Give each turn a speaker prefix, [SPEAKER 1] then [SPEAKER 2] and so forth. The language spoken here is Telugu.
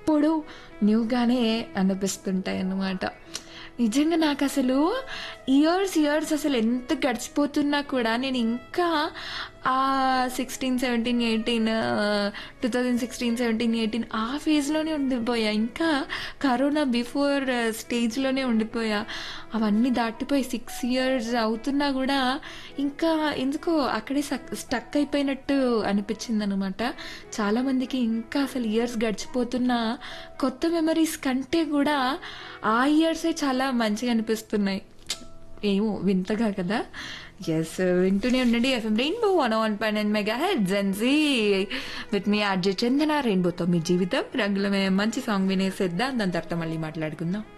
[SPEAKER 1] ఎప్పుడు న్యూగానే అనిపిస్తుంటాయి అన్నమాట నిజంగా నాకు అసలు ఇయర్స్ ఇయర్స్ అసలు ఎంత గడిచిపోతున్నా కూడా నేను ఇంకా ఆ sixteen seventeen eighteen two thousand sixteen seventeen eighteen ఆ ఫేజ్లోనే ఉండిపోయా ఇంకా కరోనా బిఫోర్ స్టేజ్లోనే ఉండిపోయా అవన్నీ దాటిపోయి సిక్స్ ఇయర్స్ అవుతున్నా కూడా ఇంకా ఎందుకో అక్కడే స్టక్ అయిపోయినట్టు అనిపించింది అనమాట చాలామందికి ఇంకా అసలు ఇయర్స్ గడిచిపోతున్నా కొత్త మెమరీస్ కంటే కూడా ఆ ఇయర్సే చాలా మంచిగా అనిపిస్తున్నాయి ఏమో వింతగా కదా ఎస్ వింటూనే ఉండండి FM rainbow one one point nine mega హెడ్ జెన్సీ విత్ మీ ఆర్జే చందన రెయిన్బోతో మీ జీవితం రంగులమే మంచి సాంగ్ వినేసేద్దాం దాని తర్వాత మళ్ళీ మాట్లాడుకుందాం